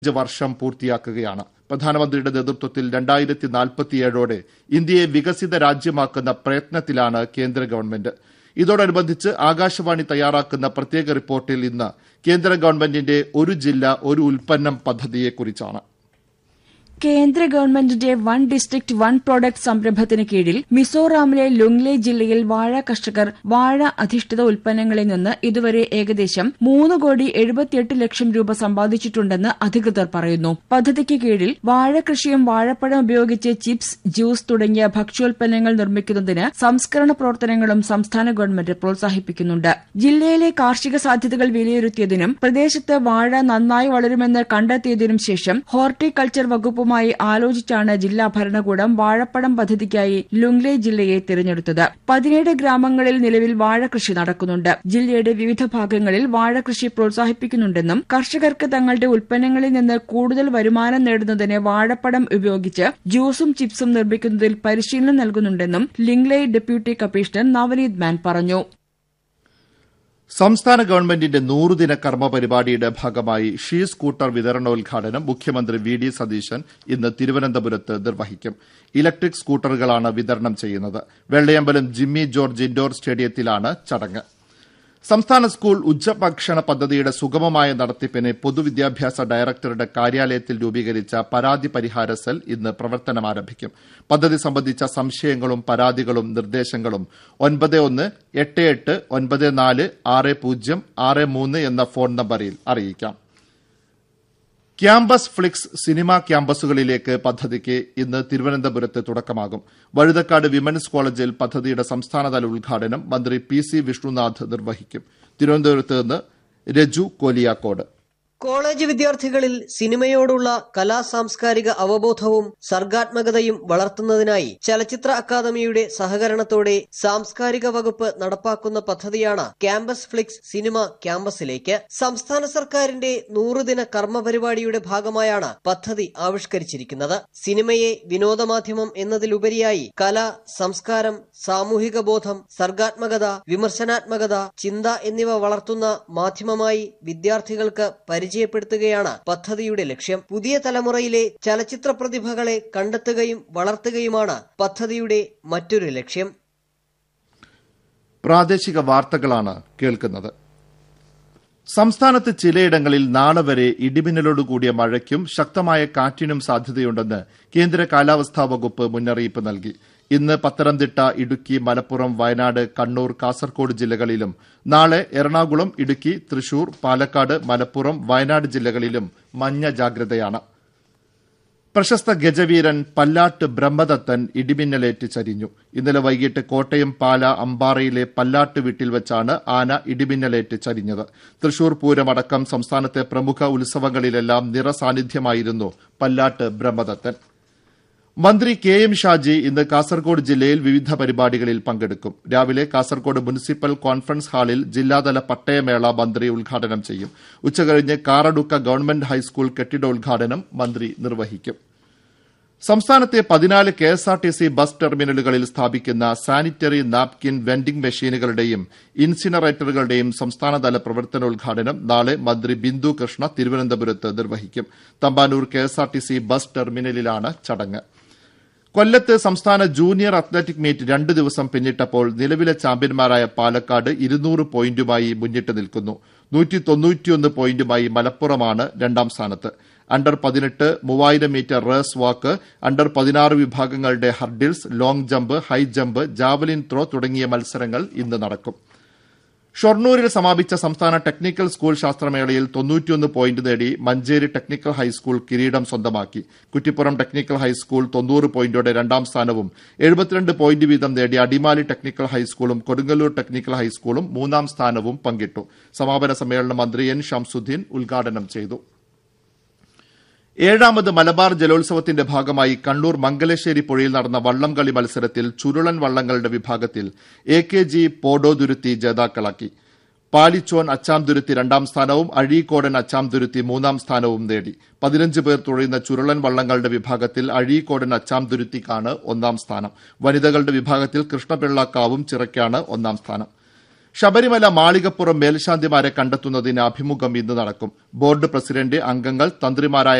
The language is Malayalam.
അഞ്ച് വർഷം പൂർത്തിയാക്കുകയാണ് പ്രധാനമന്ത്രിയുടെ നേതൃത്വത്തിൽ രണ്ടായിരത്തി നാൽപ്പത്തിയേഴോടെ ഇന്ത്യയെ വികസിത രാജ്യമാക്കുന്ന പ്രയത്നത്തിലാണ് കേന്ദ്ര ഗവൺമെന്റ് ഇതോടനുബന്ധിച്ച് ആകാശവാണി തയ്യാറാക്കുന്ന പ്രത്യേക റിപ്പോർട്ടിൽ ഇന്ന് കേന്ദ്ര ഗവൺമെന്റിന്റെ ഒരു ജില്ല ഒരു ഉൽപ്പന്നം പദ്ധതിയെക്കുറിച്ചാണ് കേന്ദ്ര ഗവൺമെന്റിന്റെ വൺ ഡിസ്ട്രിക്ട് വൺ പ്രോഡക്റ്റ് സംരംഭത്തിന് കീഴിൽ മിസോറാമിലെ ലുങ്ലെ ജില്ലയിൽ വാഴ കർഷകർ വാഴ അധിഷ്ഠിത ഉൽപ്പന്നങ്ങളിൽ നിന്ന് ഇതുവരെ ഏകദേശം മൂന്ന് കോടി എഴുപത്തിയെട്ട് ലക്ഷം രൂപ സമ്പാദിച്ചിട്ടുണ്ടെന്ന് അധികൃതർ പറയുന്നു പദ്ധതിക്ക് കീഴിൽ വാഴ കൃഷിയും വാഴപ്പഴം ഉപയോഗിച്ച് ചിപ്സ് ജ്യൂസ് തുടങ്ങിയ ഭക്ഷ്യോൽപ്പന്നങ്ങൾ നിർമ്മിക്കുന്നതിന് സംസ്കരണ പ്രവർത്തനങ്ങളും സംസ്ഥാന ഗവൺമെന്റ് പ്രോത്സാഹിപ്പിക്കുന്നുണ്ട് ജില്ലയിലെ കാർഷിക സാധ്യതകൾ വിലയിരുത്തിയതിനും പ്രദേശത്ത് വാഴ നന്നായി വളരുമെന്ന് കണ്ടെത്തിയതിനും ശേഷം ഹോർട്ടികൾച്ചർ വകുപ്പുമായി ആലോചിച്ചാണ് ജില്ലാ ഭരണകൂടം വാഴപ്പഴം പദ്ധതിക്കായി ലുങ്ലെ ജില്ലയെ തിരഞ്ഞെടുത്തത് പതിനേഴ് ഗ്രാമങ്ങളിൽ നിലവിൽ വാഴ കൃഷി നടക്കുന്നുണ്ട് ജില്ലയുടെ വിവിധ ഭാഗങ്ങളിൽ വാഴ കൃഷി പ്രോത്സാഹിപ്പിക്കുന്നുണ്ടെന്നും കർഷകർക്ക് തങ്ങളുടെ ഉൽപ്പന്നങ്ങളിൽ നിന്ന് കൂടുതൽ വരുമാനം നേടുന്നതിന് വാഴപ്പഴം ഉപയോഗിച്ച് ജ്യൂസും ചിപ്സും നിർമ്മിക്കുന്നതിൽ പരിശീലനം നൽകുന്നുണ്ടെന്നും ലിങ്ലെ ഡെപ്യൂട്ടി കമ്മീഷണർ നവനീത് മാൻ പറഞ്ഞു സംസ്ഥാന ഗവൺമെന്റിന്റെ നൂറുദിന കർമ്മ പരിപാടിയുടെ ഭാഗമായി ഷീ സ്കൂട്ടർ വിതരണോദ്ഘാടനം മുഖ്യമന്ത്രി വി ഡി സതീശൻ ഇന്ന് തിരുവനന്തപുരത്ത് നിർവഹിക്കും ഇലക്ട്രിക് സ്കൂട്ടറുകളാണ് വിതരണം ചെയ്യുന്നത് വെള്ളയമ്പലം ജിമ്മി ജോർജ് ഇൻഡോർ സ്റ്റേഡിയത്തിലാണ് ചടങ്ങ് സംസ്ഥാന സ്കൂൾ ഉച്ചഭക്ഷണ പദ്ധതിയുടെ സുഗമമായ നടത്തിപ്പിന് പൊതുവിദ്യാഭ്യാസ ഡയറക്ടറുടെ കാര്യാലയത്തിൽ രൂപീകരിച്ച പരാതി പരിഹാര സെൽ ഇന്ന് പ്രവർത്തനം ആരംഭിക്കും പദ്ധതി സംബന്ധിച്ച സംശയങ്ങളും പരാതികളും നിർദ്ദേശങ്ങളും ഒൻപത് ഒന്ന് എട്ട് എട്ട് ഒൻപത് നാല് ആറ് പൂജ്യം ആറ് മൂന്ന് എന്ന ഫോൺ നമ്പറിൽ അറിയിക്കാം ക്യാമ്പസ് ഫ്ലിക്സ് സിനിമാ ക്യാമ്പസുകളിലേക്ക് പദ്ധതിക്ക് ഇന്ന് തിരുവനന്തപുരത്ത് തുടക്കമാകും വഴുതക്കാട് വിമൻസ് കോളേജിൽ പദ്ധതിയുടെ സംസ്ഥാനതല ഉദ്ഘാടനം മന്ത്രി പി സി വിഷ്ണുനാഥ് നിർവഹിക്കും തിരുവനന്തപുരത്ത് നിന്ന് രജു കോലിയാക്കോട് കോളേജ് വിദ്യാർത്ഥികളിൽ സിനിമയോടുള്ള കലാ സാംസ്കാരിക അവബോധവും സർഗാത്മകതയും വളർത്തുന്നതിനായി ചലച്ചിത്ര അക്കാദമിയുടെ സഹകരണത്തോടെ സാംസ്കാരിക വകുപ്പ് നടപ്പാക്കുന്ന പദ്ധതിയാണ് ക്യാമ്പസ് ഫ്ലിക്സ് സിനിമ ക്യാമ്പസിലേക്ക് സംസ്ഥാന സർക്കാരിന്റെ നൂറുദിന കർമ്മ പരിപാടിയുടെ ഭാഗമായാണ് പദ്ധതി ആവിഷ്കരിച്ചിരിക്കുന്നത് സിനിമയെ വിനോദമാധ്യമം എന്നതിലുപരിയായി കല സംസ്കാരം സാമൂഹിക ബോധം സർഗാത്മകത വിമർശനാത്മകത ചിന്ത എന്നിവ വളർത്തുന്ന മാധ്യമമായി വിദ്യാർത്ഥികൾക്ക് പരിചയപ്പെടുത്തുകയാണ് പദ്ധതിയുടെ ലക്ഷ്യം പുതിയ തലമുറയിലെ ചലച്ചിത്ര പ്രതിഭകളെ കണ്ടെത്തുകയും വളർത്തുകയുമാണ് പദ്ധതിയുടെ മറ്റൊരു ലക്ഷ്യം പ്രാദേശിക വാർത്തകളാണ് കേൾക്കുന്നത് സംസ്ഥാനത്ത് ചിലയിടങ്ങളിൽ നാളെ വരെ ഇടിമിന്നലോടുകൂടിയ മഴയ്ക്കും ശക്തമായ കാറ്റിനും സാധ്യതയുണ്ടെന്ന് കേന്ദ്ര കാലാവസ്ഥാ വകുപ്പ് മുന്നറിയിപ്പ് നൽകി ഇന്ന് പത്തനംതിട്ട ഇടുക്കി മലപ്പുറം വയനാട് കണ്ണൂർ കാസർകോട് ജില്ലകളിലും നാളെ എറണാകുളം ഇടുക്കി തൃശൂർ പാലക്കാട് മലപ്പുറം വയനാട് ജില്ലകളിലും മഞ്ഞ ജാഗ്രതയാണ് പ്രശസ്ത ഗജവീരൻ പല്ലാട്ട് ബ്രഹ്മദത്തൻ ഇടിമിന്നലേറ്റ് ചരിഞ്ഞു ഇന്നലെ വൈകിട്ട് കോട്ടയം പാല അമ്പാറയിലെ പല്ലാട്ട് വീട്ടിൽ വെച്ചാണ് ആന ഇടിമിന്നലേറ്റ് ചരിഞ്ഞത് തൃശൂർ പൂരമടക്കം സംസ്ഥാനത്തെ പ്രമുഖ ഉത്സവങ്ങളിലെല്ലാം നിറസാന്നിധ്യമായിരുന്നു പല്ലാട്ട് ബ്രഹ്മദത്തൻ മന്ത്രി കെ എം ഷാജി ഇന്ന് കാസർഗോഡ് ജില്ലയിൽ വിവിധ പരിപാടികളിൽ പങ്കെടുക്കും രാവിലെ കാസർഗോഡ് മുനിസിപ്പൽ കോൺഫറൻസ് ഹാളിൽ ജില്ലാതല പട്ടയമേള മന്ത്രി ഉദ്ഘാടനം ചെയ്യും ഉച്ചകഴിഞ്ഞ് കാറടുക്ക ഗവൺമെന്റ് ഹൈസ്കൂൾ കെട്ടിടോദ്ഘാടനം മന്ത്രി നിർവഹിക്കും സംസ്ഥാനത്തെ പതിനാല് K S R T C bus ടെർമിനലുകളിൽ സ്ഥാപിക്കുന്ന സാനിറ്ററി നാപ്കിൻ വെൻഡിംഗ് മെഷീനുകളുടെയും ഇൻസിനറേറ്ററുകളുടെയും സംസ്ഥാനതല പ്രവർത്തനോദ്ഘാടനം നാളെ മന്ത്രി ബിന്ദു കൃഷ്ണ തിരുവനന്തപുരത്ത് നിർവഹിക്കും Thampanoor K S R T C bus ടെർമിനലിലാണ് ചടങ്ങ് കൊല്ലത്ത് സംസ്ഥാന ജൂനിയർ അത്ലറ്റിക് മീറ്റ് രണ്ട് ദിവസം പിന്നിട്ടപ്പോൾ നിലവിലെ ചാമ്പ്യന്മാരായ പാലക്കാട് ഇരുന്നൂറ് പോയിന്റുമായി മുന്നിട്ട് നിൽക്കുന്നു നൂറ്റി തൊണ്ണൂറ്റിയൊന്ന് പോയിന്റുമായി മലപ്പുറമാണ് രണ്ടാം സ്ഥാനത്ത് അണ്ടർ പതിനെട്ട് മൂവായിരം മീറ്റർ റേസ് വാക്ക് അണ്ടർ പതിനാറ് വിഭാഗങ്ങളുടെ hurdles long jump high jump javelin throw തുടങ്ങിയ മത്സരങ്ങൾ ഇന്ന് നടക്കും ഷൊർണൂരിൽ സമാപിച്ച സംസ്ഥാന ടെക്നിക്കൽ സ്കൂൾ ശാസ്ത്രമേളയിൽ തൊണ്ണൂറ്റിയൊന്ന് പോയിന്റ് നേടി മഞ്ചേരി ടെക്നിക്കൽ ഹൈസ്കൂൾ കിരീടം സ്വന്തമാക്കി കുറ്റിപ്പുറം ടെക്നിക്കൽ ഹൈസ്കൂൾ തൊണ്ണൂറ് പോയിന്റോടെ രണ്ടാം സ്ഥാനവും എഴുപത്തിരണ്ട് പോയിന്റ് വീതം നേടിയ അടിമാലി ടെക്നിക്കൽ ഹൈസ്കൂളും കൊടുങ്ങല്ലൂർ ടെക്നിക്കൽ ഹൈസ്കൂളും മൂന്നാം സ്ഥാനവും പങ്കിട്ടു സമാപന സമ്മേളനം മന്ത്രി എൻ ഷംസുദ്ദീൻ ഉദ്ഘാടനം ചെയ്തു ഏഴാമത് മലബാർ ജലോത്സവത്തിന്റെ ഭാഗമായി കണ്ണൂർ മംഗലശ്ശേരി പുഴയിൽ നടന്ന വള്ളംകളി മത്സരത്തിൽ ചുരുളൻ വള്ളങ്ങളുടെ വിഭാഗത്തിൽ എ കെ ജി പോഡോതുരുത്തി ജേതാക്കളാക്കി പാലിച്ചോൻ അച്ചാംതുരുത്തി രണ്ടാം സ്ഥാനവും അഴീക്കോടൻ അച്ചാംതുരുത്തി മൂന്നാം സ്ഥാനവും നേടി പതിനഞ്ച് പേർ തുഴയുന്ന ചുരുളൻ വള്ളങ്ങളുടെ വിഭാഗത്തിൽ അഴീക്കോടൻ അച്ചാംതുരുത്തിക്കാണ് ഒന്നാം സ്ഥാനം വനിതകളുടെ വിഭാഗത്തിൽ കൃഷ്ണപിള്ളക്കാവും ചിറയ്ക്കാണ് ഒന്നാം സ്ഥാനം ശബരിമല മാളികപ്പുറം മേൽശാന്തിമാരെ കണ്ടെത്തുന്നതിന് അഭിമുഖം ഇന്ന് നടക്കും ബോർഡ് പ്രസിഡന്റ് അംഗങ്ങൾ തന്ത്രിമാരായ